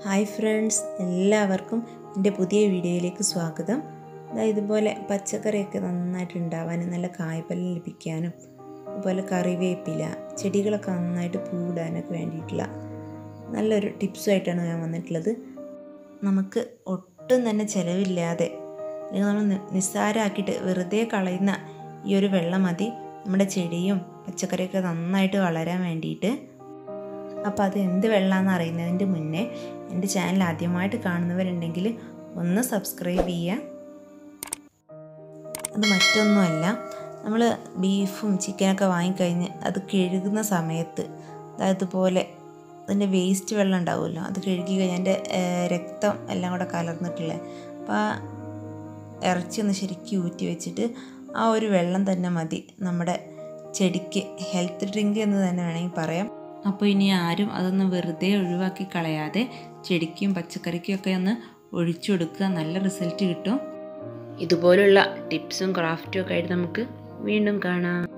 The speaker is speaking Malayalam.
ഹായ് ഫ്രണ്ട്സ് എല്ലാവർക്കും എൻ്റെ പുതിയ വീഡിയോയിലേക്ക് സ്വാഗതം ദാ ഇതുപോലെ പച്ചക്കറിയൊക്കെ നന്നായിട്ട് ഉണ്ടാവാനും നല്ല കായ്ഫലം ലഭിക്കാനും അതുപോലെ കറിവേപ്പില ചെടികളൊക്കെ നന്നായിട്ട് പൂടാനൊക്കെ വേണ്ടിയിട്ടുള്ള നല്ലൊരു ടിപ്സുമായിട്ടാണ് ഞാൻ വന്നിട്ടുള്ളത് നമുക്ക് ഒട്ടും തന്നെ ചിലവില്ലാതെ അല്ലെങ്കിൽ നമ്മൾ നി- നിസ്സാരമാക്കിയിട്ട് വെറുതെ കളയുന്ന ഈ ഒരു വെള്ളം മതി നമ്മുടെ ചെടിയും പച്ചക്കറിയൊക്കെ നന്നായിട്ട് വളരാൻ വേണ്ടിയിട്ട് അപ്പോൾ അത് എന്ത് വെള്ളമാണെന്ന് അറിയുന്നതിൻ്റെ മുന്നേ എൻ്റെ ചാനൽ ആദ്യമായിട്ട് കാണുന്നവരുണ്ടെങ്കിൽ ഒന്ന് സബ്സ്ക്രൈബ് ചെയ്യുക അത് മറ്റൊന്നുമല്ല നമ്മൾ ബീഫും ചിക്കനൊക്കെ വാങ്ങിക്കഴിഞ്ഞ് അത് കഴുകുന്ന സമയത്ത് അതായത് പോലെ അതിൻ്റെ വേസ്റ്റ് വെള്ളം ഉണ്ടാവുമല്ലോ അത് കഴുകി കഴിഞ്ഞാൽ അതിൻ്റെ രക്തം എല്ലാം കൂടെ കലർന്നിട്ടില്ലേ അപ്പോൾ ആ ഇറച്ചി ഒന്ന് ശരിക്കും ഊറ്റി വെച്ചിട്ട് ആ ഒരു വെള്ളം തന്നെ മതി നമ്മുടെ ചെടിക്ക് ഹെൽത്ത് ഡ്രിങ്ക് എന്ന് തന്നെ വേണമെങ്കിൽ പറയാം അപ്പോൾ ഇനി ആരും അതൊന്ന് വെറുതെ ഒഴിവാക്കി കളയാതെ ചെടിക്കും പച്ചക്കറിക്കും ഒക്കെ ഒന്ന് ഒഴിച്ചു കൊടുക്കുക നല്ല റിസൾട്ട് കിട്ടും ഇതുപോലുള്ള ടിപ്സും ക്രാഫ്റ്റും ഒക്കെ ആയിട്ട് നമുക്ക് വീണ്ടും കാണാം